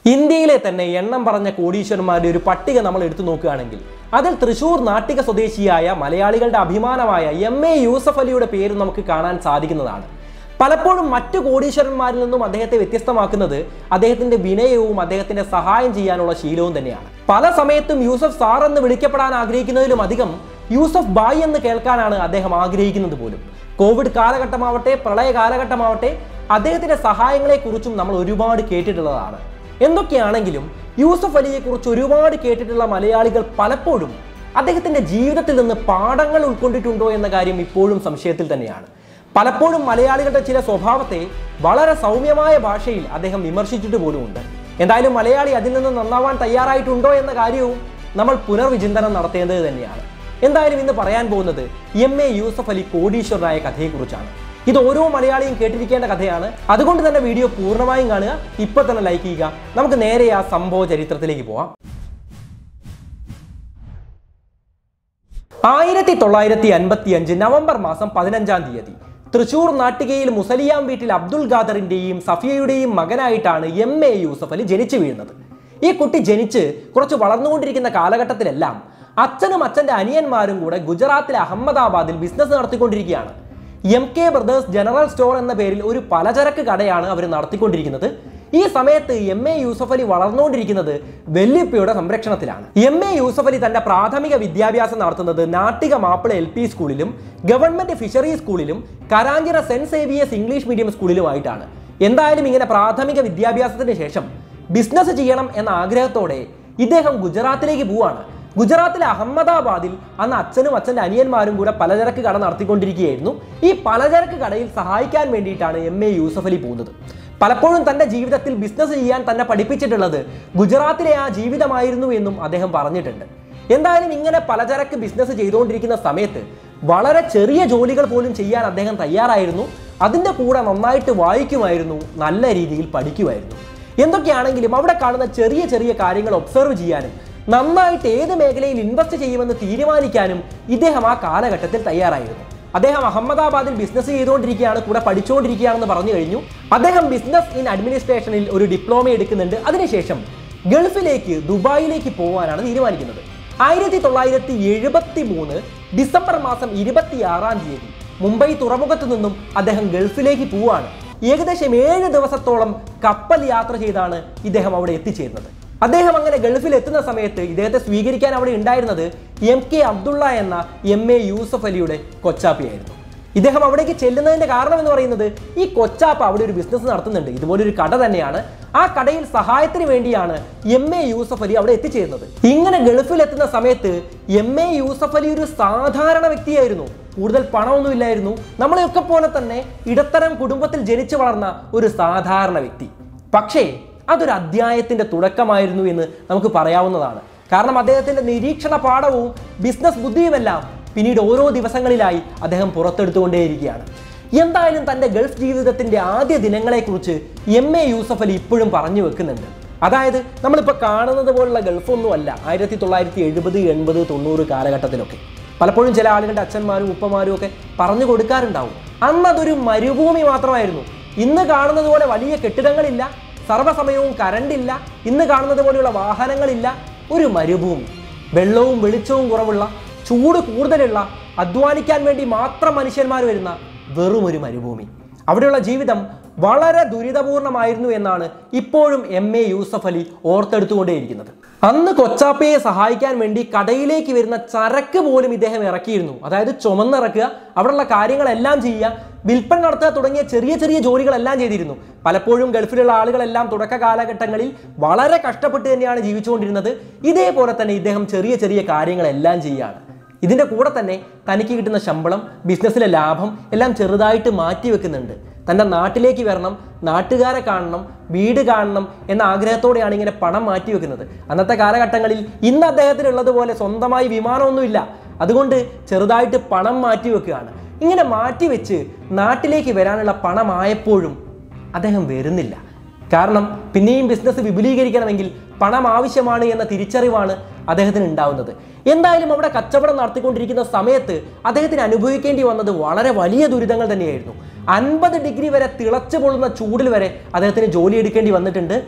ഇന്ത്യയിലെ തന്നെ എണ്ണം പറഞ്ഞ കോടീശ്വരന്മാരുടെ ഒരു പട്ടിക നമ്മൾ എടുത്തു നോക്കുകയാണെങ്കിൽ അതിൽ തൃശൂർ നാട്ടിക സ്വദേശിയായ മലയാളികളുടെ അഭിമാനമായ എം എ യൂസഫ് അലിയുടെ പേര് നമുക്ക് കാണാൻ സാധിക്കുന്നതാണ് പലപ്പോഴും മറ്റു കോടീശ്വരന്മാരിൽ നിന്നും അദ്ദേഹത്തെ വ്യത്യസ്തമാക്കുന്നത് അദ്ദേഹത്തിന്റെ വിനയവും അദ്ദേഹത്തിന്റെ സഹായം ചെയ്യാനുള്ള ശീലവും തന്നെയാണ് പല സമയത്തും യൂസഫ് സാർ എന്ന് വിളിക്കപ്പെടാൻ ആഗ്രഹിക്കുന്നതിലും അധികം യൂസഫ് ബായ് എന്ന് കേൾക്കാനാണ് അദ്ദേഹം ആഗ്രഹിക്കുന്നത് പോലും കോവിഡ് കാലഘട്ടമാവട്ടെ പ്രളയ കാലഘട്ടമാവട്ടെ അദ്ദേഹത്തിന്റെ സഹായങ്ങളെക്കുറിച്ചും നമ്മൾ ഒരുപാട് കേട്ടിട്ടുള്ളതാണ് എന്തൊക്കെയാണെങ്കിലും യൂസഫ് അലിയെ കുറിച്ച് ഒരുപാട് കേട്ടിട്ടുള്ള മലയാളികൾ പലപ്പോഴും അദ്ദേഹത്തിന്റെ ജീവിതത്തിൽ നിന്ന് പാഠങ്ങൾ ഉൾക്കൊണ്ടിട്ടുണ്ടോ എന്ന കാര്യം ഇപ്പോഴും സംശയത്തിൽ തന്നെയാണ് പലപ്പോഴും മലയാളികളുടെ ചില സ്വഭാവത്തെ വളരെ സൗമ്യമായ ഭാഷയിൽ അദ്ദേഹം വിമർശിച്ചിട്ട് പോലുമുണ്ട് എന്തായാലും മലയാളി അതിൽ നിന്ന് നന്നാവാൻ തയ്യാറായിട്ടുണ്ടോ എന്ന കാര്യവും നമ്മൾ പുനർവിചിന്തനം നടത്തേണ്ടത് തന്നെയാണ് എന്തായാലും ഇന്ന് പറയാൻ പോകുന്നത് എം എ യൂസഫ് അലി കോടീശ്വരനായ കഥയെക്കുറിച്ചാണ് ഇത് ഓരോ മലയാളിയും കേട്ടിരിക്കേണ്ട കഥയാണ് അതുകൊണ്ട് തന്നെ വീഡിയോ പൂർണ്ണമായും കാണുക ഇപ്പൊ തന്നെ ലൈക്ക് ചെയ്യുക നമുക്ക് നേരെ ആ സംഭവ ചരിത്രത്തിലേക്ക് പോവാം ആയിരത്തി തൊള്ളായിരത്തി അൻപത്തി അഞ്ച് നവംബർ മാസം പതിനഞ്ചാം തീയതി തൃശൂർ നാട്ടികയിൽ മുസലിയാം വീട്ടിൽ അബ്ദുൽ ഖാദറിന്റെയും സഫിയയുടെയും മകനായിട്ടാണ് എം എ യൂസഫ് അലി ജനിച്ചു വീഴുന്നത് ഈ കുട്ടി ജനിച്ച് കുറച്ച് വളർന്നുകൊണ്ടിരിക്കുന്ന കാലഘട്ടത്തിലെല്ലാം അച്ഛനും അച്ഛന്റെ അനിയന്മാരും കൂടെ ഗുജറാത്തിലെ അഹമ്മദാബാദിൽ ബിസിനസ് നടത്തിക്കൊണ്ടിരിക്കുകയാണ് M K brothers general store എന്ന പേരിൽ ഒരു പലചരക്ക് കടയാണ് അവർ നടത്തിക്കൊണ്ടിരിക്കുന്നത് ഈ സമയത്ത് എം എ യൂസഫ് അലി വളർന്നുകൊണ്ടിരിക്കുന്നത് വെല്ലുപ്പിയുടെ സംരക്ഷണത്തിലാണ് എം എ യൂസഫ് അലി തന്റെ പ്രാഥമിക വിദ്യാഭ്യാസം നടത്തുന്നത് നാട്ടിക മാപ്പിള എൽ പി സ്കൂളിലും ഗവൺമെന്റ് ഫിഷറി സ്കൂളിലും Karanchira saint Xavier's English medium സ്കൂളിലുമായിട്ടാണ് എന്തായാലും ഇങ്ങനെ പ്രാഥമിക വിദ്യാഭ്യാസത്തിന് ശേഷം ബിസിനസ് ചെയ്യണം എന്ന ആഗ്രഹത്തോടെ ഇദ്ദേഹം ഗുജറാത്തിലേക്ക് പോവാണ് ഗുജറാത്തിലെ അഹമ്മദാബാദിൽ അന്ന് അച്ഛനും അച്ഛൻ്റെ അനിയന്മാരും കൂടെ പലചരക്ക് കട നടത്തിക്കൊണ്ടിരിക്കുകയായിരുന്നു ഈ പലചരക്ക് കടയിൽ സഹായിക്കാൻ വേണ്ടിയിട്ടാണ് എം എ യൂസഫ് അലി പോകുന്നത് പലപ്പോഴും തന്റെ ജീവിതത്തിൽ ബിസിനസ് ചെയ്യാൻ തന്നെ പഠിപ്പിച്ചിട്ടുള്ളത് ഗുജറാത്തിലെ ആ ജീവിതമായിരുന്നു എന്നും അദ്ദേഹം പറഞ്ഞിട്ടുണ്ട് എന്തായാലും ഇങ്ങനെ പലചരക്ക് ബിസിനസ് ചെയ്തുകൊണ്ടിരിക്കുന്ന സമയത്ത് വളരെ ചെറിയ ജോലികൾ പോലും ചെയ്യാൻ അദ്ദേഹം തയ്യാറായിരുന്നു അതിൻ്റെ കൂടെ നന്നായിട്ട് വായിക്കുമായിരുന്നു നല്ല രീതിയിൽ പഠിക്കുമായിരുന്നു എന്തൊക്കെയാണെങ്കിലും അവിടെ കാണുന്ന ചെറിയ ചെറിയ കാര്യങ്ങൾ ഒബ്സർവ് ചെയ്യാനും നന്നായിട്ട് ഏത് മേഖലയിൽ ഇൻവെസ്റ്റ് ചെയ്യുമെന്ന് തീരുമാനിക്കാനും ഇദ്ദേഹം ആ കാലഘട്ടത്തിൽ തയ്യാറായിരുന്നു അദ്ദേഹം അഹമ്മദാബാദിൽ ബിസിനസ് ചെയ്തുകൊണ്ടിരിക്കുകയാണ് കൂടെ പഠിച്ചുകൊണ്ടിരിക്കുകയാണെന്ന് പറഞ്ഞു കഴിഞ്ഞു അദ്ദേഹം ബിസിനസ് ഇൻ അഡ്മിനിസ്ട്രേഷനിൽ ഒരു ഡിപ്ലോമ എടുക്കുന്നുണ്ട് അതിനുശേഷം ഗൾഫിലേക്ക് ദുബായിലേക്ക് പോകാനാണ് തീരുമാനിക്കുന്നത് ആയിരത്തി തൊള്ളായിരത്തി എഴുപത്തി മൂന്ന് ഡിസംബർ മാസം ഇരുപത്തിയാറാം തീയതി മുംബൈ തുറമുഖത്ത് നിന്നും അദ്ദേഹം ഗൾഫിലേക്ക് പോവാണ് ഏകദേശം ഏഴ് ദിവസത്തോളം കപ്പൽ യാത്ര ചെയ്താണ് ഇദ്ദേഹം അവിടെ എത്തിച്ചേരുന്നത് അദ്ദേഹം അങ്ങനെ ഗൾഫിൽ എത്തുന്ന സമയത്ത് ഇദ്ദേഹത്തെ സ്വീകരിക്കാൻ അവിടെ ഉണ്ടായിരുന്നത് എം കെ അബ്ദുള്ള എന്ന എം എ യൂസഫ് അലിയുടെ കൊച്ചാപ്പിയായിരുന്നു ഇദ്ദേഹം അവിടേക്ക് ചെല്ലുന്നതിന്റെ കാരണം എന്ന് പറയുന്നത് ഈ കൊച്ചാപ്പ അവിടെ ഒരു ബിസിനസ് നടത്തുന്നുണ്ട് ഇതുപോലൊരു കട തന്നെയാണ് ആ കടയിൽ സഹായത്തിന് വേണ്ടിയാണ് എം എ യൂസഫ് അലി അവിടെ എത്തിച്ചേരുന്നത് ഇങ്ങനെ ഗൾഫിൽ എത്തുന്ന സമയത്ത് എം എ യൂസഫ് അലി ഒരു സാധാരണ വ്യക്തിയായിരുന്നു കൂടുതൽ പണമൊന്നുമില്ലായിരുന്നു നമ്മളെയൊക്കെ പോലെ തന്നെ ഇടത്തരം കുടുംബത്തിൽ ജനിച്ചു വളർന്ന ഒരു സാധാരണ വ്യക്തി പക്ഷേ അതൊരു അധ്യായത്തിന്റെ തുടക്കമായിരുന്നു എന്ന് നമുക്ക് പറയാവുന്നതാണ് കാരണം അദ്ദേഹത്തിന്റെ നിരീക്ഷണ പാഠവും ബിസിനസ് ബുദ്ധിയുമെല്ലാം പിന്നീട് ഓരോ ദിവസങ്ങളിലായി അദ്ദേഹം പുറത്തെടുത്തുകൊണ്ടേയിരിക്കുകയാണ് എന്തായാലും തന്റെ ഗൾഫ് ജീവിതത്തിന്റെ ആദ്യ ദിനങ്ങളെക്കുറിച്ച് എം എ യൂസഫ് അലി ഇപ്പോഴും പറഞ്ഞു വെക്കുന്നുണ്ട് അതായത് നമ്മളിപ്പോൾ കാണുന്നത് പോലുള്ള ഗൾഫൊന്നും അല്ല ആയിരത്തി തൊള്ളായിരത്തി എഴുപത് എൺപത് തൊണ്ണൂറ് കാലഘട്ടത്തിലൊക്കെ പലപ്പോഴും ചില ആളുകളുടെ അച്ഛന്മാരും ഉപ്പമാരും ഒക്കെ പറഞ്ഞു കൊടുക്കാറുണ്ടാവും അന്ന് അതൊരു മരുഭൂമി മാത്രമായിരുന്നു ഇന്ന് കാണുന്നത് പോലെ വലിയ കെട്ടിടങ്ങളില്ല സർവ്വസമയവും കരണ്ടില്ല ഇന്ന് കാണുന്നത് പോലെയുള്ള വാഹനങ്ങളില്ല ഒരു മരുഭൂമി വെള്ളവും വെളിച്ചവും കുറവുള്ള ചൂട് കൂടുതലുള്ള അധ്വാനിക്കാൻ വേണ്ടി മാത്രം മനുഷ്യന്മാർ വരുന്ന വെറും ഒരു മരുഭൂമി അവിടെയുള്ള ജീവിതം വളരെ ദുരിതപൂർണമായിരുന്നു എന്നാണ് ഇപ്പോഴും എം എ യൂസഫ് അലി ഓർത്തെടുത്തുകൊണ്ടേയിരിക്കുന്നത് അന്ന് കൊച്ചാപ്പയെ സഹായിക്കാൻ വേണ്ടി കടയിലേക്ക് വരുന്ന ചരക്ക് പോലും ഇദ്ദേഹം ഇറക്കിയിരുന്നു അതായത് ചുമന്നിറക്കുക അവിടെയുള്ള കാര്യങ്ങളെല്ലാം ചെയ്യുക വിൽപ്പന നടത്തുക തുടങ്ങിയ ചെറിയ ചെറിയ ജോലികളെല്ലാം ചെയ്തിരുന്നു പലപ്പോഴും ഗൾഫിലുള്ള ആളുകളെല്ലാം തുടക്ക കാലഘട്ടങ്ങളിൽ വളരെ കഷ്ടപ്പെട്ട് തന്നെയാണ് ജീവിച്ചുകൊണ്ടിരുന്നത് ഇതേപോലെ തന്നെ ഇദ്ദേഹം ചെറിയ ചെറിയ കാര്യങ്ങളെല്ലാം ചെയ്യുകയാണ് ഇതിൻ്റെ കൂടെ തന്നെ തനിക്ക് കിട്ടുന്ന ശമ്പളം ബിസിനസ്സിലെ ലാഭം എല്ലാം ചെറുതായിട്ട് മാറ്റി വെക്കുന്നുണ്ട് തൻ്റെ നാട്ടിലേക്ക് വരണം നാട്ടുകാരെ കാണണം വീട് കാണണം എന്ന ആഗ്രഹത്തോടെയാണ് ഇങ്ങനെ പണം മാറ്റി വെക്കുന്നത് അന്നത്തെ കാലഘട്ടങ്ങളിൽ ഇന്ന് അദ്ദേഹത്തിനുള്ളതുപോലെ സ്വന്തമായി വിമാനമൊന്നുമില്ല അതുകൊണ്ട് ചെറുതായിട്ട് പണം മാറ്റി വെക്കുകയാണ് ഇങ്ങനെ മാറ്റി വെച്ച് നാട്ടിലേക്ക് വരാനുള്ള പണമായപ്പോഴും അദ്ദേഹം വരുന്നില്ല കാരണം പിന്നെയും ബിസിനസ് വിപുലീകരിക്കണമെങ്കിൽ പണം ആവശ്യമാണ് എന്ന തിരിച്ചറിവാണ് അദ്ദേഹത്തിന് ഉണ്ടാവുന്നത് എന്തായാലും അവിടെ കച്ചവടം നടത്തിക്കൊണ്ടിരിക്കുന്ന സമയത്ത് അദ്ദേഹത്തിന് അനുഭവിക്കേണ്ടി വന്നത് വളരെ വലിയ ദുരിതങ്ങൾ തന്നെയായിരുന്നു അൻപത് ഡിഗ്രി വരെ തിളച്ചു പൊള്ളുന്ന ചൂടിൽ വരെ അദ്ദേഹത്തിന് ജോലി എടുക്കേണ്ടി വന്നിട്ടുണ്ട്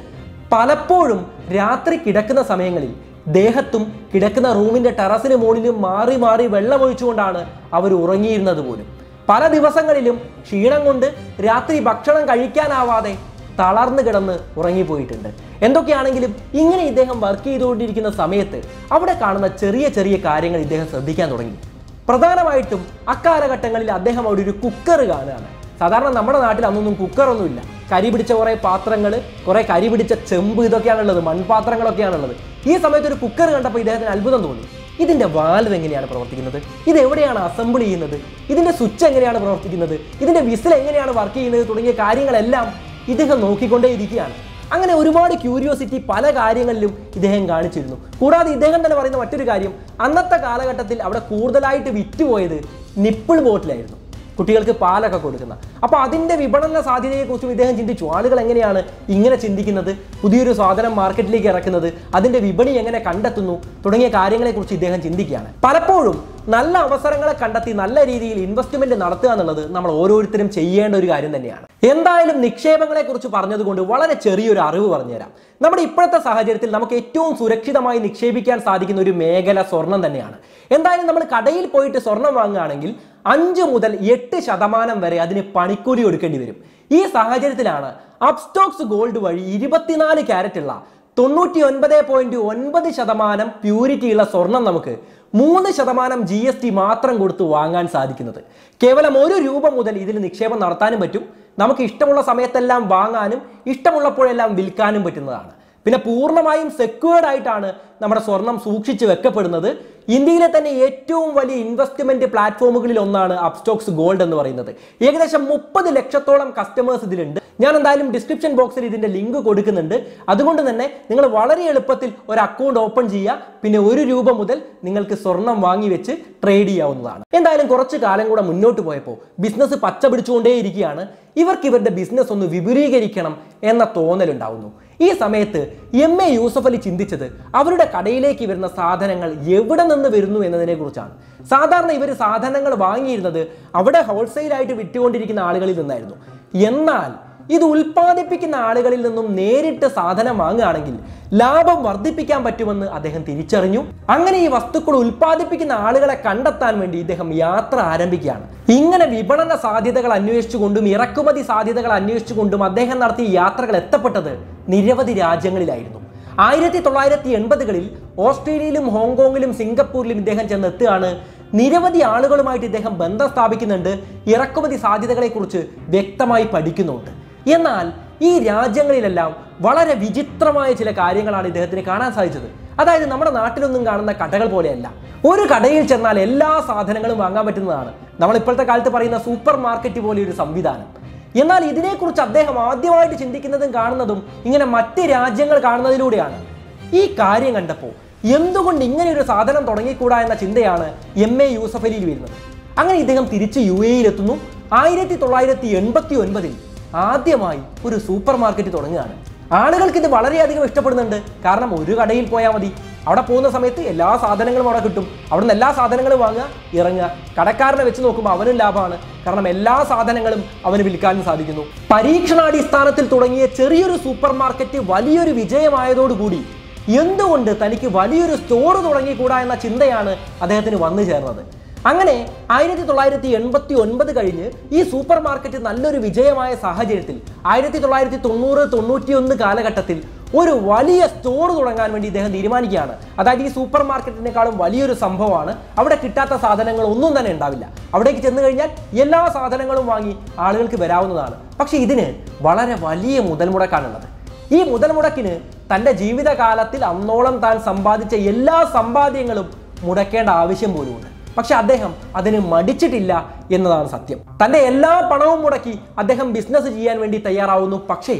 പലപ്പോഴും രാത്രി കിടക്കുന്ന സമയങ്ങളിൽ ദേഹത്തും കിടക്കുന്ന റൂമിന്റെ ടെറസിന് മുകളിലും മാറി മാറി വെള്ളമൊഴിച്ചുകൊണ്ടാണ് അവർ ഉറങ്ങിയിരുന്നത് പോലും പല ദിവസങ്ങളിലും ക്ഷീണം കൊണ്ട് രാത്രി ഭക്ഷണം കഴിക്കാനാവാതെ തളർന്നു കിടന്ന് ഉറങ്ങിപ്പോയിട്ടുണ്ട് എന്തൊക്കെയാണെങ്കിലും ഇങ്ങനെ ഇദ്ദേഹം വർക്ക് ചെയ്തുകൊണ്ടിരിക്കുന്ന സമയത്ത് അവിടെ കാണുന്ന ചെറിയ ചെറിയ കാര്യങ്ങൾ ഇദ്ദേഹം ശ്രദ്ധിക്കാൻ തുടങ്ങി പ്രധാനമായിട്ടും അക്കാലഘട്ടങ്ങളിൽ അദ്ദേഹം അവിടെ ഒരു കുക്കർ കാണുകയാണ് സാധാരണ നമ്മുടെ നാട്ടിൽ അന്നൊന്നും കുക്കറൊന്നുമില്ല കരി പിടിച്ച കുറേ പാത്രങ്ങൾ കുറേ കരി പിടിച്ച ചെമ്പ് ഇതൊക്കെയാണുള്ളത് മൺപാത്രങ്ങളൊക്കെയാണുള്ളത് ഈ സമയത്ത് ഒരു കുക്കർ കണ്ടപ്പോൾ ഇദ്ദേഹത്തിന് അത്ഭുതം തോന്നി ഇതിന്റെ വാൽവ് എങ്ങനെയാണ് പ്രവർത്തിക്കുന്നത് ഇത് എവിടെയാണ് അസംബിൾ ചെയ്യുന്നത് ഇതിന്റെ സ്വിച്ച് എങ്ങനെയാണ് പ്രവർത്തിക്കുന്നത് ഇതിന്റെ വിസിൽ എങ്ങനെയാണ് വർക്ക് ചെയ്യുന്നത് തുടങ്ങിയ കാര്യങ്ങളെല്ലാം ഇദ്ദേഹം നോക്കിക്കൊണ്ടേ ഇരിക്കുകയാണ് അങ്ങനെ ഒരുപാട് ക്യൂരിയോസിറ്റി പല കാര്യങ്ങളിലും ഇദ്ദേഹം കാണിച്ചിരുന്നു കൂടാതെ ഇദ്ദേഹം തന്നെ പറയുന്ന മറ്റൊരു കാര്യം അന്നത്തെ കാലഘട്ടത്തിൽ അവിടെ കൂടുതലായിട്ട് വിറ്റുപോയത് നിപ്പിൾ ബോട്ടിലായിരുന്നു കുട്ടികൾക്ക് പാലൊക്കെ കൊടുക്കുന്ന അപ്പോൾ അതിന്റെ വിപണന സാധ്യതയെക്കുറിച്ചും ഇദ്ദേഹം ചിന്തിച്ചു ആളുകൾ എങ്ങനെയാണ് ഇങ്ങനെ ചിന്തിക്കുന്നത് പുതിയൊരു സാധനം മാർക്കറ്റിലേക്ക് ഇറക്കുന്നത് അതിന്റെ വിപണി എങ്ങനെ കണ്ടെത്തുന്നു തുടങ്ങിയ കാര്യങ്ങളെക്കുറിച്ച് ഇദ്ദേഹം ചിന്തിക്കുകയാണ് പലപ്പോഴും നല്ല അവസരങ്ങളെ കണ്ടെത്തി നല്ല രീതിയിൽ ഇൻവെസ്റ്റ്മെന്റ് നടത്തുക എന്നുള്ളത് നമ്മൾ ഓരോരുത്തരും ചെയ്യേണ്ട ഒരു കാര്യം തന്നെയാണ് എന്തായാലും നിക്ഷേപങ്ങളെ കുറിച്ച് പറഞ്ഞതുകൊണ്ട് വളരെ ചെറിയൊരു അറിവ് പറഞ്ഞുതരാം നമ്മുടെ ഇപ്പോഴത്തെ സാഹചര്യത്തിൽ നമുക്ക് ഏറ്റവും സുരക്ഷിതമായി നിക്ഷേപിക്കാൻ സാധിക്കുന്ന ഒരു മേഖല സ്വർണം തന്നെയാണ് എന്തായാലും നമ്മൾ കടയിൽ പോയിട്ട് സ്വർണം വാങ്ങുകയാണെങ്കിൽ അഞ്ച് മുതൽ എട്ട് ശതമാനം വരെ അതിന് പണിക്കൂലി കൊടുക്കേണ്ടി വരും ഈ സാഹചര്യത്തിലാണ് അപ്സ്റ്റോക്സ് ഗോൾഡ് വഴി ഇരുപത്തിനാല് ക്യാരറ്റ് ഉള്ള തൊണ്ണൂറ്റി ഒൻപത് പോയിന്റ് ഒൻപത് ശതമാനം പ്യൂരിറ്റി ഉള്ള സ്വർണം നമുക്ക് മൂന്ന് ശതമാനം ജി എസ് ടി മാത്രം കൊടുത്ത് വാങ്ങാൻ സാധിക്കുന്നത് കേവലം ഒരു രൂപ മുതൽ ഇതിൽ നിക്ഷേപം നടത്താനും പറ്റും നമുക്ക് ഇഷ്ടമുള്ള സമയത്തെല്ലാം വാങ്ങാനും ഇഷ്ടമുള്ളപ്പോഴെല്ലാം വിൽക്കാനും പറ്റുന്നതാണ് പിന്നെ പൂർണ്ണമായും സെക്യൂർഡ് ആയിട്ടാണ് നമ്മുടെ സ്വർണം സൂക്ഷിച്ച് വെക്കപ്പെടുന്നത് ഇന്ത്യയിലെ തന്നെ ഏറ്റവും വലിയ ഇൻവെസ്റ്റ്മെന്റ് പ്ലാറ്റ്ഫോമുകളിൽ ഒന്നാണ് അപ്സ്റ്റോക്സ് ഗോൾഡ് എന്ന് പറയുന്നത് ഏകദേശം മുപ്പത് ലക്ഷത്തോളം കസ്റ്റമേഴ്സ് ഇതിലുണ്ട് ഞാൻ എന്തായാലും ഡിസ്ക്രിപ്ഷൻ ബോക്സിൽ ഇതിന്റെ ലിങ്ക് കൊടുക്കുന്നുണ്ട് അതുകൊണ്ട് തന്നെ നിങ്ങൾ വളരെ എളുപ്പത്തിൽ ഒരു അക്കൗണ്ട് ഓപ്പൺ ചെയ്യുക പിന്നെ ഒരു രൂപ മുതൽ നിങ്ങൾക്ക് സ്വർണം വാങ്ങി വെച്ച് ട്രേഡ് ചെയ്യാവുന്നതാണ് എന്തായാലും കുറച്ച് കാലം കൂടെ മുന്നോട്ട് പോയപ്പോൾ ബിസിനസ് പച്ച പിടിച്ചുകൊണ്ടേയിരിക്കുകയാണ് ഇവർക്ക് ഇവരുടെ ബിസിനസ് ഒന്ന് വിപുലീകരിക്കണം എന്ന തോന്നലുണ്ടാവുന്നു ഈ സമയത്ത് എം എ യൂസഫ് അലി ചിന്തിച്ചത് അവരുടെ കടയിലേക്ക് വരുന്ന സാധനങ്ങൾ എവിടെ നിന്ന് വരുന്നു എന്നതിനെ കുറിച്ചാണ് സാധാരണ ഇവർ സാധനങ്ങൾ വാങ്ങിയിരുന്നത് അവിടെ ഹോൾസെയിലായിട്ട് വിറ്റുകൊണ്ടിരിക്കുന്ന ആളുകളിൽ നിന്നായിരുന്നു എന്നാൽ ഇത് ഉൽപ്പാദിപ്പിക്കുന്ന ആളുകളിൽ നിന്നും നേരിട്ട് സാധനം വാങ്ങുകയാണെങ്കിൽ ലാഭം വർദ്ധിപ്പിക്കാൻ പറ്റുമെന്ന് അദ്ദേഹം തിരിച്ചറിഞ്ഞു അങ്ങനെ ഈ വസ്തുക്കൾ ഉൽപ്പാദിപ്പിക്കുന്ന ആളുകളെ കണ്ടെത്താൻ വേണ്ടി ഇദ്ദേഹം യാത്ര ആരംഭിക്കുകയാണ് ഇങ്ങനെ വിപണന സാധ്യതകൾ അന്വേഷിച്ചുകൊണ്ടും ഇറക്കുമതി സാധ്യതകൾ അന്വേഷിച്ചുകൊണ്ടും അദ്ദേഹം നടത്തിയ യാത്രകൾ എത്തപ്പെട്ടത് നിരവധി രാജ്യങ്ങളിലായിരുന്നു ആയിരത്തി തൊള്ളായിരത്തി എൺപതുകളിൽ ഓസ്ട്രേലിയയിലും ഹോങ്കോങ്ങിലും സിംഗപ്പൂരിലും ഇദ്ദേഹം ചെന്നെത്തുകയാണ് നിരവധി ആളുകളുമായിട്ട് ഇദ്ദേഹം ബന്ധം സ്ഥാപിക്കുന്നുണ്ട് ഇറക്കുമതി സാധ്യതകളെക്കുറിച്ച് വ്യക്തമായി പഠിക്കുന്നുണ്ട് എന്നാൽ ഈ രാജ്യങ്ങളിലെല്ലാം വളരെ വിചിത്രമായ ചില കാര്യങ്ങളാണ് ഇദ്ദേഹത്തിന് കാണാൻ സാധിച്ചത് അതായത് നമ്മുടെ നാട്ടിലൊന്നും കാണുന്ന കടകൾ പോലെയല്ല ഒരു കടയിൽ ചെന്നാൽ എല്ലാ സാധനങ്ങളും വാങ്ങാൻ പറ്റുന്നതാണ് നമ്മൾ ഇപ്പോഴത്തെ കാലത്ത് പറയുന്ന സൂപ്പർ മാർക്കറ്റ് പോലെ ഒരു സംവിധാനം എന്നാൽ ഇതിനെക്കുറിച്ച് അദ്ദേഹം ആദ്യമായിട്ട് ചിന്തിക്കുന്നതും കാണുന്നതും ഇങ്ങനെ മറ്റ് രാജ്യങ്ങൾ കാണുന്നതിലൂടെയാണ് ഈ കാര്യം കണ്ടപ്പോൾ എന്തുകൊണ്ട് ഇങ്ങനെ ഒരു സാധനം തുടങ്ങിക്കൂടാ എന്ന ചിന്തയാണ് എം എ യൂസഫ് അലിയിൽ വരുന്നത് അങ്ങനെ ഇദ്ദേഹം തിരിച്ച് യു എയിലെത്തുന്നു ആയിരത്തി തൊള്ളായിരത്തി എൺപത്തി ഒൻപതിൽ ആദ്യമായി ഒരു സൂപ്പർ മാർക്കറ്റ് തുടങ്ങുകയാണ് ആളുകൾക്ക് ഇത് വളരെയധികം ഇഷ്ടപ്പെടുന്നുണ്ട് കാരണം ഒരു കടയിൽ പോയാൽ മതി അവിടെ പോകുന്ന സമയത്ത് എല്ലാ സാധനങ്ങളും അവിടെ കിട്ടും അവിടെ നിന്ന് എല്ലാ സാധനങ്ങളും വാങ്ങുക ഇറങ്ങുക കടക്കാരനെ വെച്ച് നോക്കുമ്പോൾ അവനും ലാഭമാണ് കാരണം എല്ലാ സാധനങ്ങളും അവന് വിൽക്കാനും സാധിക്കുന്നു പരീക്ഷണാടിസ്ഥാനത്തിൽ തുടങ്ങിയ ചെറിയൊരു സൂപ്പർ മാർക്കറ്റ് വലിയൊരു വിജയമായതോടുകൂടി എന്തുകൊണ്ട് തനിക്ക് വലിയൊരു സ്റ്റോർ തുടങ്ങിക്കൂടാ എന്ന ചിന്തയാണ് അദ്ദേഹത്തിന് വന്നു ചേർന്നത് അങ്ങനെ ആയിരത്തി തൊള്ളായിരത്തി എൺപത്തി ഒൻപത് കഴിഞ്ഞ് ഈ സൂപ്പർ മാർക്കറ്റ് നല്ലൊരു വിജയമായ സാഹചര്യത്തിൽ ആയിരത്തി തൊള്ളായിരത്തി തൊണ്ണൂറ് തൊണ്ണൂറ്റി ഒന്ന് കാലഘട്ടത്തിൽ ഒരു വലിയ സ്റ്റോർ തുടങ്ങാൻ വേണ്ടി ഇദ്ദേഹം തീരുമാനിക്കുകയാണ് അതായത് ഈ സൂപ്പർ മാർക്കറ്റിനേക്കാളും വലിയൊരു സംഭവമാണ് അവിടെ കിട്ടാത്ത സാധനങ്ങൾ ഒന്നും തന്നെ ഉണ്ടാവില്ല അവിടേക്ക് ചെന്ന് കഴിഞ്ഞാൽ എല്ലാ സാധനങ്ങളും വാങ്ങി ആളുകൾക്ക് വരാവുന്നതാണ് പക്ഷേ ഇതിന് വളരെ വലിയ മുതൽ മുടക്കാണുള്ളത് ഈ മുതൽ മുടക്കിന് തൻ്റെ ജീവിതകാലത്തിൽ അന്നോളം താൻ സമ്പാദിച്ച എല്ലാ സമ്പാദ്യങ്ങളും മുടക്കേണ്ട ആവശ്യം പോലുമുണ്ട് പക്ഷെ അദ്ദേഹം അതിന് മടിച്ചിട്ടില്ല എന്നതാണ് സത്യം തൻ്റെ എല്ലാ പണവും മുടക്കി അദ്ദേഹം ബിസിനസ് ചെയ്യാൻ വേണ്ടി തയ്യാറാവുന്നു പക്ഷേ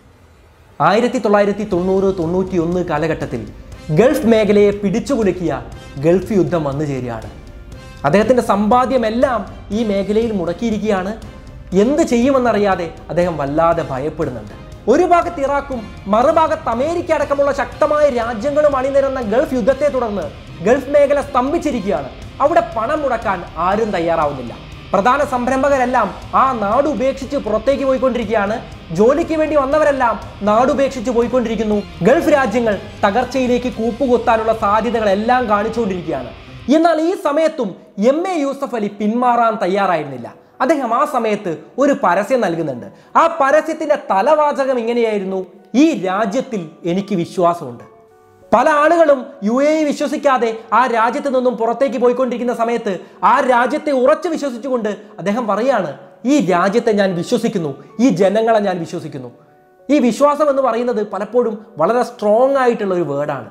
ആയിരത്തി തൊള്ളായിരത്തി തൊണ്ണൂറ് തൊണ്ണൂറ്റി ഒന്ന് കാലഘട്ടത്തിൽ ഗൾഫ് മേഖലയെ പിടിച്ചുകുലുക്കിയ ഗൾഫ് യുദ്ധം വന്നു ചേരുകയാണ് അദ്ദേഹത്തിൻ്റെ സമ്പാദ്യമെല്ലാം ഈ മേഖലയിൽ മുടക്കിയിരിക്കുകയാണ് എന്ത് ചെയ്യുമെന്നറിയാതെ അദ്ദേഹം വല്ലാതെ ഭയപ്പെടുന്നുണ്ട് ഒരു ഭാഗത്ത് ഇറാഖും മറുഭാഗത്ത് അമേരിക്ക അടക്കമുള്ള ശക്തമായ രാജ്യങ്ങളും അണിനിരന്ന ഗൾഫ് യുദ്ധത്തെ തുടർന്ന് ഗൾഫ് മേഖല സ്തംഭിച്ചിരിക്കുകയാണ് അവിടെ പണം മുടക്കാൻ ആരും തയ്യാറാവുന്നില്ല പ്രധാന സംരംഭകരെല്ലാം ആ നാട് ഉപേക്ഷിച്ച് പുറത്തേക്ക് പോയിക്കൊണ്ടിരിക്കുകയാണ് ജോലിക്ക് വേണ്ടി വന്നവരെല്ലാം നാടുപേക്ഷിച്ച് പോയിക്കൊണ്ടിരിക്കുന്നു ഗൾഫ് രാജ്യങ്ങൾ തകർച്ചയിലേക്ക് കൂപ്പുകുത്താനുള്ള സാധ്യതകളെല്ലാം കാണിച്ചുകൊണ്ടിരിക്കുകയാണ് എന്നാൽ ഈ സമയത്തും എം എ യൂസഫ് അലി പിന്മാറാൻ തയ്യാറായിരുന്നില്ല അദ്ദേഹം ആ സമയത്ത് ഒരു പരസ്യം നൽകുന്നുണ്ട് ആ പരസ്യത്തിന്റെ തലവാചകം ഇങ്ങനെയായിരുന്നു ഈ രാജ്യത്തിൽ എനിക്ക് വിശ്വാസമുണ്ട് പല ആളുകളും യു എ വിശ്വസിക്കാതെ ആ രാജ്യത്ത് നിന്നും പുറത്തേക്ക് പോയിക്കൊണ്ടിരിക്കുന്ന സമയത്ത് ആ രാജ്യത്തെ ഉറച്ചു വിശ്വസിച്ചുകൊണ്ട് അദ്ദേഹം പറയാണ് ഈ രാജ്യത്തെ ഞാൻ വിശ്വസിക്കുന്നു ഈ ജനങ്ങളെ ഞാൻ വിശ്വസിക്കുന്നു ഈ വിശ്വാസം എന്ന് പറയുന്നത് പലപ്പോഴും വളരെ സ്ട്രോങ് ആയിട്ടുള്ള ഒരു വേർഡാണ്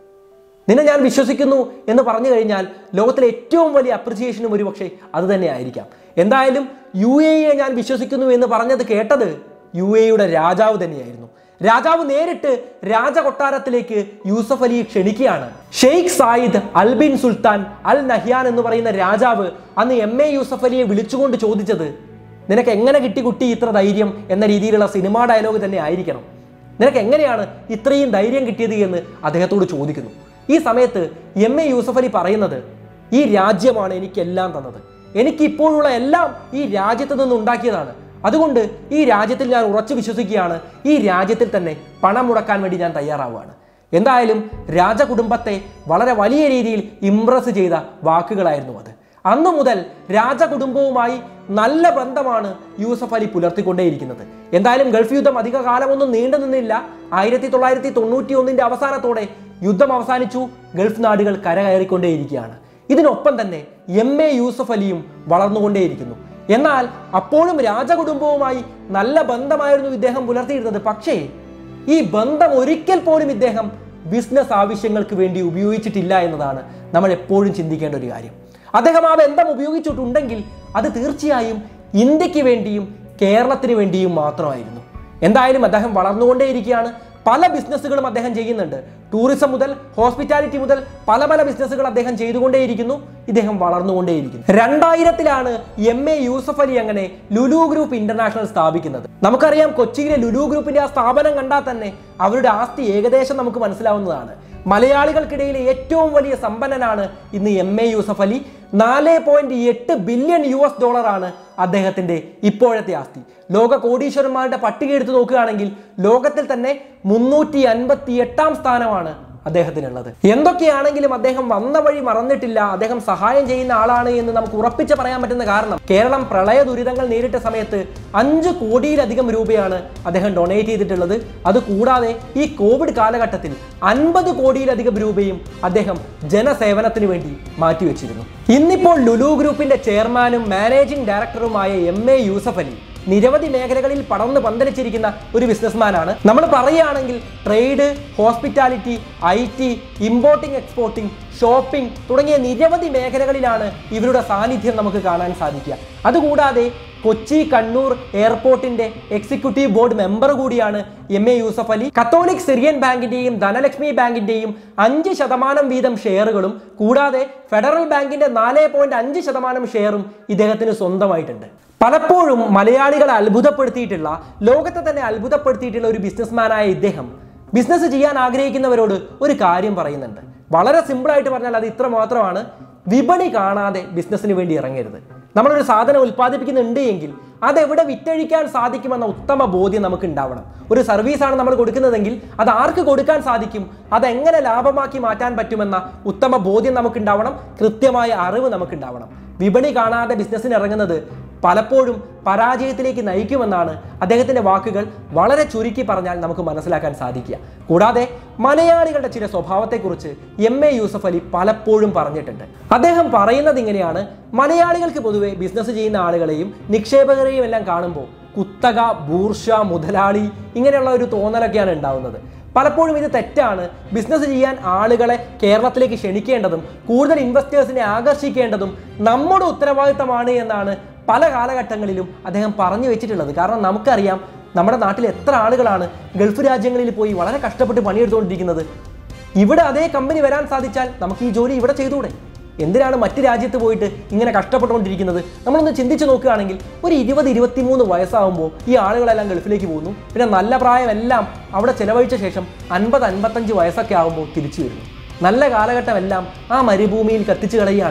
നിന്നെ ഞാൻ വിശ്വസിക്കുന്നു എന്ന് പറഞ്ഞു കഴിഞ്ഞാൽ ലോകത്തിലെ ഏറ്റവും വലിയ അപ്രിസിയേഷനും ഒരു പക്ഷേ അത് തന്നെ ആയിരിക്കാം എന്തായാലും യു എയെ ഞാൻ വിശ്വസിക്കുന്നു എന്ന് പറഞ്ഞത് കേട്ടത് യു എയുടെ രാജാവ് തന്നെയായിരുന്നു രാജാവ് നേരിട്ട് രാജകൊട്ടാരത്തിലേക്ക് യൂസഫ് അലിയെ ക്ഷണിക്കുകയാണ് Sheikh Zayed al bin Sultan al Nahyan എന്ന് പറയുന്ന രാജാവ് അന്ന് എം എ യൂസഫ് അലിയെ വിളിച്ചുകൊണ്ട് ചോദിച്ചത് നിനക്ക് എങ്ങനെ കിട്ടി കുട്ടി ഇത്ര ധൈര്യം എന്ന രീതിയിലുള്ള സിനിമാ ഡയലോഗ് തന്നെ ആയിരിക്കണം നിനക്ക് എങ്ങനെയാണ് ഇത്രയും ധൈര്യം കിട്ടിയത് എന്ന് അദ്ദേഹത്തോട് ചോദിക്കുന്നു ഈ സമയത്ത് എം എ യൂസഫ് അലി പറയുന്നത് ഈ രാജ്യമാണ് എനിക്കെല്ലാം തന്നത് എനിക്ക് ഇപ്പോഴുള്ള എല്ലാം ഈ രാജ്യത്ത് നിന്ന് ഉണ്ടാക്കിയതാണ് അതുകൊണ്ട് ഈ രാജ്യത്തിൽ ഞാൻ ഉറച്ചു വിശ്വസിക്കുകയാണ് ഈ രാജ്യത്തിൽ തന്നെ പണം മുടക്കാൻ വേണ്ടി ഞാൻ തയ്യാറാവുകയാണ് എന്തായാലും രാജകുടുംബത്തെ വളരെ വലിയ രീതിയിൽ ഇംപ്രസ് ചെയ്ത വാക്കുകളായിരുന്നു അത് അന്നു മുതൽ രാജകുടുംബവുമായി നല്ല ബന്ധമാണ് യൂസഫ് അലി പുലർത്തിക്കൊണ്ടേയിരിക്കുന്നത് എന്തായാലും ഗൾഫ് യുദ്ധം അധിക കാലമൊന്നും നീണ്ടു നിന്നില്ല ആയിരത്തി തൊള്ളായിരത്തി തൊണ്ണൂറ്റി ഒന്നിന്റെ അവസാനത്തോടെ യുദ്ധം അവസാനിച്ചു ഗൾഫ് നാടുകൾ കരകയറിക്കൊണ്ടേയിരിക്കുകയാണ് ഇതിനൊപ്പം തന്നെ എം എ യൂസഫ് അലിയും വളർന്നുകൊണ്ടേയിരിക്കുന്നു എന്നാൽ അപ്പോഴും രാജകുടുംബവുമായി നല്ല ബന്ധമായിരുന്നു ഇദ്ദേഹം പുലർത്തിയിരുന്നത് പക്ഷേ ഈ ബന്ധം ഒരിക്കൽ പോലും ഇദ്ദേഹം ബിസിനസ് ആവശ്യങ്ങൾക്ക് വേണ്ടി ഉപയോഗിച്ചിട്ടില്ല എന്നതാണ് നമ്മൾ എപ്പോഴും ചിന്തിക്കേണ്ട ഒരു കാര്യം അദ്ദേഹം ആ ബന്ധം ഉപയോഗിച്ചിട്ടുണ്ടെങ്കിൽ അത് തീർച്ചയായും ഇന്ത്യക്ക് വേണ്ടിയും കേരളത്തിന് വേണ്ടിയും മാത്രമായിരുന്നു എന്തായാലും അദ്ദേഹം വളർന്നുകൊണ്ടേയിരിക്കുകയാണ് പല ബിസിനസ്സുകളും അദ്ദേഹം ചെയ്യുന്നുണ്ട് ടൂറിസം മുതൽ ഹോസ്പിറ്റാലിറ്റി മുതൽ പല പല ബിസിനസ്സുകൾ അദ്ദേഹം ചെയ്തുകൊണ്ടേയിരിക്കുന്നു ഇദ്ദേഹം വളർന്നുകൊണ്ടേയിരിക്കുന്നു രണ്ടായിരത്തിലാണ് എം എ യൂസഫ് അലി അങ്ങനെ ലുലു ഗ്രൂപ്പ് ഇന്റർനാഷണൽ സ്ഥാപിക്കുന്നത് നമുക്കറിയാം കൊച്ചിയിലെ ലുലു ഗ്രൂപ്പിന്റെ ആ സ്ഥാപനം കണ്ടാൽ തന്നെ അവരുടെ ആസ്തി ഏകദേശം നമുക്ക് മനസ്സിലാവുന്നതാണ് മലയാളികൾക്കിടയിലെ ഏറ്റവും വലിയ സമ്പന്നനാണ് ഇന്ന് എം എ യൂസഫ് അലി നാല് പോയിന്റ് എട്ട് ബില്യൺ യു എസ് ഡോളറാണ് അദ്ദേഹത്തിന്റെ ഇപ്പോഴത്തെ ആസ്തി ലോക കോടീശ്വരന്മാരുടെ പട്ടിക എടുത്ത് നോക്കുകയാണെങ്കിൽ ലോകത്തിൽ തന്നെ മുന്നൂറ്റി അൻപത്തി എട്ടാം സ്ഥാനമാണ് അദ്ദേഹത്തിനുള്ളത് എന്തൊക്കെയാണെങ്കിലും അദ്ദേഹം വന്ന വഴി മറന്നിട്ടില്ല അദ്ദേഹം സഹായം ചെയ്യുന്ന ആളാണ് എന്ന് നമുക്ക് ഉറപ്പിച്ച് പറയാൻ പറ്റുന്ന കാരണം കേരളം പ്രളയ ദുരിതങ്ങൾ നേരിട്ട സമയത്ത് അഞ്ച് കോടിയിലധികം രൂപയാണ് അദ്ദേഹം ഡൊണേറ്റ് ചെയ്തിട്ടുള്ളത് അത് കൂടാതെ ഈ കോവിഡ് കാലഘട്ടത്തിൽ അൻപത് കോടിയിലധികം രൂപയും അദ്ദേഹം ജനസേവനത്തിന് വേണ്ടി മാറ്റിവെച്ചിരുന്നു ഇന്നിപ്പോൾ ലുലു ഗ്രൂപ്പിന്റെ ചെയർമാനും മാനേജിംഗ് ഡയറക്ടറുമായ എം എ യൂസഫ് അലി നിരവധി മേഖലകളിൽ പടർന്ന് പന്തലിച്ചിരിക്കുന്ന ഒരു ബിസിനസ്മാനാണ് നമ്മൾ പറയുകയാണെങ്കിൽ trade hospitality I T importing exporting shopping തുടങ്ങിയ നിരവധി മേഖലകളിലാണ് ഇവരുടെ സാന്നിധ്യം നമുക്ക് കാണാൻ സാധിക്കുക അതുകൂടാതെ കൊച്ചി കണ്ണൂർ എയർപോർട്ടിന്റെ എക്സിക്യൂട്ടീവ് ബോർഡ് മെമ്പർ കൂടിയാണ് M A Yusuf Ali Catholic Syrian ബാങ്കിന്റെയും ധനലക്ഷ്മി ബാങ്കിന്റെയും അഞ്ച് ശതമാനം വീതം ഷെയറുകളും കൂടാതെ ഫെഡറൽ ബാങ്കിന്റെ നാല് പോയിന്റ് അഞ്ച് ശതമാനം ഷെയറും ഇദ്ദേഹത്തിന് സ്വന്തമായിട്ടുണ്ട് പലപ്പോഴും മലയാളികളെ അത്ഭുതപ്പെടുത്തിയിട്ടുള്ള ലോകത്തെ തന്നെ അത്ഭുതപ്പെടുത്തിയിട്ടുള്ള ഒരു ബിസിനസ്മാനായ ഇദ്ദേഹം ബിസിനസ് ചെയ്യാൻ ആഗ്രഹിക്കുന്നവരോട് ഒരു കാര്യം പറയുന്നുണ്ട് വളരെ സിമ്പിളായിട്ട് പറഞ്ഞാൽ അത് ഇത്ര മാത്രമാണ് വിപണി കാണാതെ ബിസിനസ്സിന് വേണ്ടി ഇറങ്ങരുത് നമ്മളൊരു സാധനം ഉൽപ്പാദിപ്പിക്കുന്നുണ്ട് എങ്കിൽ അതെവിടെ വിറ്റഴിക്കാൻ സാധിക്കുമെന്ന ഉത്തമ ബോധ്യം നമുക്ക് ഉണ്ടാവണം ഒരു സർവീസാണ് നമ്മൾ കൊടുക്കുന്നതെങ്കിൽ അത് ആർക്ക് കൊടുക്കാൻ സാധിക്കും അതെങ്ങനെ ലാഭമാക്കി മാറ്റാൻ പറ്റുമെന്ന ഉത്തമ ബോധ്യം നമുക്ക് ഉണ്ടാവണം കൃത്യമായ അറിവ് നമുക്ക് ഉണ്ടാവണം വിപണി കാണാതെ ബിസിനസ്സിന് ഇറങ്ങുന്നത് പലപ്പോഴും പരാജയത്തിലേക്ക് നയിക്കുമെന്നാണ് അദ്ദേഹത്തിന്റെ വാക്കുകൾ വളരെ ചുരുക്കി പറഞ്ഞാൽ നമുക്ക് മനസ്സിലാക്കാൻ സാധിക്കുക കൂടാതെ മലയാളികളുടെ ചില സ്വഭാവത്തെക്കുറിച്ച് എം എ യൂസഫ് അലി പലപ്പോഴും പറഞ്ഞിട്ടുണ്ട് അദ്ദേഹം പറയുന്നത് ഇങ്ങനെയാണ് മലയാളികൾക്ക് പൊതുവെ ബിസിനസ് ചെയ്യുന്ന ആളുകളെയും നിക്ഷേപകരെയും എല്ലാം കാണുമ്പോൾ കുത്തക ബൂർഷ മുതലാളി ഇങ്ങനെയുള്ള ഒരു തോന്നലൊക്കെയാണ് ഉണ്ടാവുന്നത് പലപ്പോഴും ഇത് തെറ്റാണ് ബിസിനസ് ചെയ്യാൻ ആളുകളെ കേരളത്തിലേക്ക് ക്ഷണിക്കേണ്ടതും കൂടുതൽ ഇൻവെസ്റ്റേഴ്സിനെ ആകർഷിക്കേണ്ടതും നമ്മുടെ ഉത്തരവാദിത്തമാണ് എന്നാണ് പല കാലഘട്ടങ്ങളിലും അദ്ദേഹം പറഞ്ഞു വെച്ചിട്ടുള്ളത് കാരണം നമുക്കറിയാം നമ്മുടെ നാട്ടിൽ എത്ര ആളുകളാണ് ഗൾഫ് രാജ്യങ്ങളിൽ പോയി വളരെ കഷ്ടപ്പെട്ട് പണിയെടുത്തുകൊണ്ടിരിക്കുന്നത് ഇവിടെ അതേ കമ്പനി വരാൻ സാധിച്ചാൽ നമുക്ക് ഈ ജോലി ഇവിടെ ചെയ്തുകൂടെ എന്തിനാണ് മറ്റ് രാജ്യത്ത് പോയിട്ട് ഇങ്ങനെ കഷ്ടപ്പെട്ടുകൊണ്ടിരിക്കുന്നത് നമ്മളൊന്ന് ചിന്തിച്ച് നോക്കുകയാണെങ്കിൽ ഒരു ഇരുപത് ഇരുപത്തിമൂന്ന് വയസ്സാകുമ്പോൾ ഈ ആളുകളെല്ലാം ഗൾഫിലേക്ക് പോകുന്നു പിന്നെ നല്ല പ്രായമെല്ലാം അവിടെ ചെലവഴിച്ച ശേഷം അൻപത് അൻപത്തഞ്ച് വയസ്സൊക്കെ ആകുമ്പോൾ തിരിച്ചു വരുന്നു നല്ല കാലഘട്ടമെല്ലാം ആ മരുഭൂമിയിൽ കത്തിച്ചു കളയുകയാണ്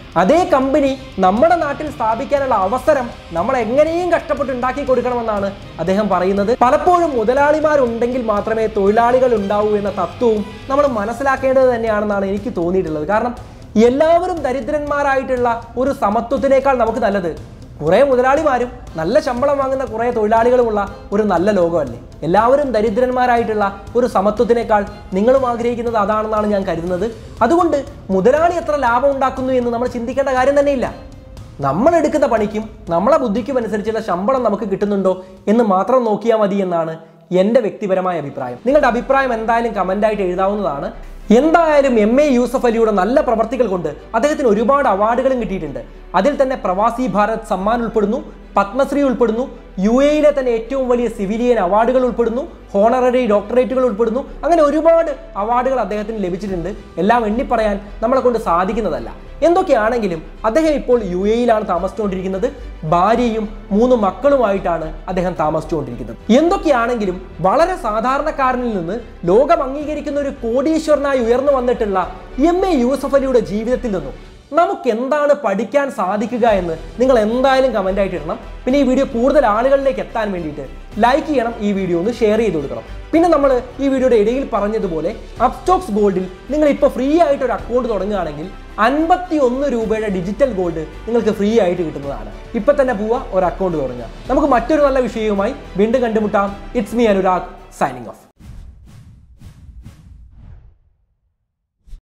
അതേ കമ്പനി നമ്മുടെ നാട്ടിൽ സ്ഥാപിക്കാനുള്ള അവസരം നമ്മൾ എങ്ങനെയും കഷ്ടപ്പെട്ട് ഉണ്ടാക്കി കൊടുക്കണമെന്നാണ് അദ്ദേഹം പറയുന്നത് പലപ്പോഴും മുതലാളിമാരുണ്ടെങ്കിൽ മാത്രമേ തൊഴിലാളികൾ ഉണ്ടാവൂ എന്ന തത്വവും നമ്മൾ മനസ്സിലാക്കേണ്ടത് തന്നെയാണെന്നാണ് എനിക്ക് തോന്നിയിട്ടുള്ളത് കാരണം എല്ലാവരും ദരിദ്രന്മാരായിട്ടുള്ള ഒരു സമത്വത്തിനേക്കാൾ നമുക്ക് നല്ലത് കുറേ മുതലാളിമാരും നല്ല ശമ്പളം വാങ്ങുന്ന കുറേ തൊഴിലാളികളുമുള്ള ഒരു നല്ല ലോകമല്ലേ എല്ലാവരും ദരിദ്രന്മാരായിട്ടുള്ള ഒരു സമത്വത്തിനേക്കാൾ നിങ്ങളും ആഗ്രഹിക്കുന്നത് അതാണെന്നാണ് ഞാൻ കരുതുന്നത് അതുകൊണ്ട് മുതലാളി എത്ര ലാഭം ഉണ്ടാക്കുന്നു എന്ന് നമ്മൾ ചിന്തിക്കേണ്ട കാര്യം തന്നെയില്ല നമ്മൾ എടുക്കുന്ന പണിക്കും നമ്മളെ ബുദ്ധിക്കും അനുസരിച്ചുള്ള ശമ്പളം നമുക്ക് കിട്ടുന്നുണ്ടോ എന്ന് മാത്രം നോക്കിയാൽ മതി എന്നാണ് എൻ്റെ വ്യക്തിപരമായ അഭിപ്രായം നിങ്ങളുടെ അഭിപ്രായം എന്തായാലും കമൻ്റായിട്ട് എഴുതാവുന്നതാണ് എന്തായാലും എം എ യൂസഫ് അലിയുടെ നല്ല പ്രവർത്തികൾ കൊണ്ട് അദ്ദേഹത്തിന് ഒരുപാട് അവാർഡുകളും കിട്ടിയിട്ടുണ്ട് അതിൽ തന്നെ പ്രവാസി ഭാരത് സമ്മാൻ ഉൾപ്പെടുന്നു പത്മശ്രീ ഉൾപ്പെടുന്നു യു എയിലെ തന്നെ ഏറ്റവും വലിയ സിവിലിയൻ അവാർഡുകൾ ഉൾപ്പെടുന്നു ഹോണററി ഡോക്ടറേറ്റുകൾ ഉൾപ്പെടുന്നു അങ്ങനെ ഒരുപാട് അവാർഡുകൾ അദ്ദേഹത്തിന് ലഭിച്ചിട്ടുണ്ട് എല്ലാം എണ്ണിപ്പറയാൻ നമ്മളെ കൊണ്ട് സാധിക്കുന്നതല്ല എന്തൊക്കെയാണെങ്കിലും അദ്ദേഹം ഇപ്പോൾ യു എയിലാണ് താമസിച്ചുകൊണ്ടിരിക്കുന്നത് ഭാര്യയും മൂന്ന് മക്കളുമായിട്ടാണ് അദ്ദേഹം താമസിച്ചുകൊണ്ടിരിക്കുന്നത് എന്തൊക്കെയാണെങ്കിലും വളരെ സാധാരണക്കാരനിൽ നിന്ന് ലോകം അംഗീകരിക്കുന്ന ഒരു കോടീശ്വരനായി ഉയർന്നു വന്നിട്ടുള്ള എം എ യൂസഫ് അലിയുടെ ജീവിതത്തിൽ നിന്നും നമുക്ക് എന്താണ് പഠിക്കാൻ സാധിക്കുക എന്ന് നിങ്ങൾ എന്തായാലും കമൻ്റ് ആയിട്ട് ഇടണം പിന്നെ ഈ വീഡിയോ കൂടുതൽ ആളുകളിലേക്ക് എത്താൻ വേണ്ടിയിട്ട് ലൈക്ക് ചെയ്യണം ഈ വീഡിയോ ഒന്ന് ഷെയർ ചെയ്ത് കൊടുക്കണം പിന്നെ നമ്മൾ ഈ വീഡിയോയുടെ ഇടയിൽ പറഞ്ഞതുപോലെ അപ്സ്റ്റോക്സ് ഗോൾഡിൽ നിങ്ങൾ ഇപ്പോൾ ഫ്രീ ആയിട്ട് ഒരു അക്കൗണ്ട് തുടങ്ങുകയാണെങ്കിൽ അൻപത്തി ഒന്ന് രൂപയുടെ ഡിജിറ്റൽ ഗോൾഡ് നിങ്ങൾക്ക് ഫ്രീ ആയിട്ട് കിട്ടുന്നതാണ് ഇപ്പം തന്നെ പോവുക ഒരു അക്കൗണ്ട് തുടങ്ങുക നമുക്ക് മറ്റൊരു നല്ല വിഷയവുമായി വീണ്ടും കണ്ടുമുട്ടാം it's me Anurag signing of